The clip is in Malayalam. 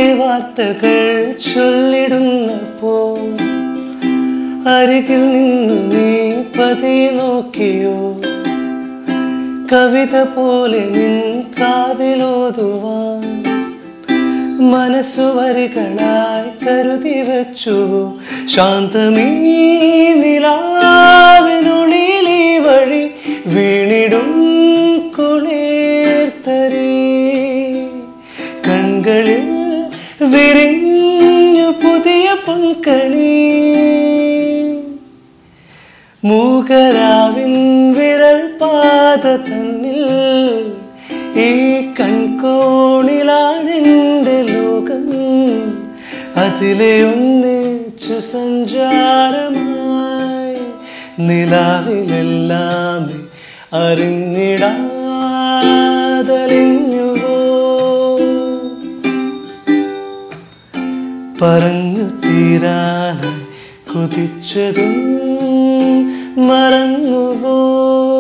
വാർത്തകൾ ചൊല്ലിടുന്നപ്പോ അരികിൽ നിന്ന് നീ പതിയെ നോക്കിയോ കവിത പോലെ നിൻ കാതിലോതുവാൻ മനസ്സു വരികളായി കരുതി വെച്ചുവോ ശാന്തമീ നിലാവിനുള്ളിലീ വഴി വീണിടും കുളിർത്തരി കൺകളിൽ വിരിഞ്ഞു പുതിയ പൊൻകണി മൂകരാവിൻ വിരൽ പാത തന്നിൽ ഈ കൺകോണിലാണെൻ്റെ ലോകം അതിലെ ഒന്നിച്ചു സഞ്ചാരമായി നിലാവിലെല്ലാം അറിഞ്ഞിടാതലിഞ്ഞുവോ പറഞ്ഞു തീരാനായി കൊതിച്ചതും മറന്നുവോ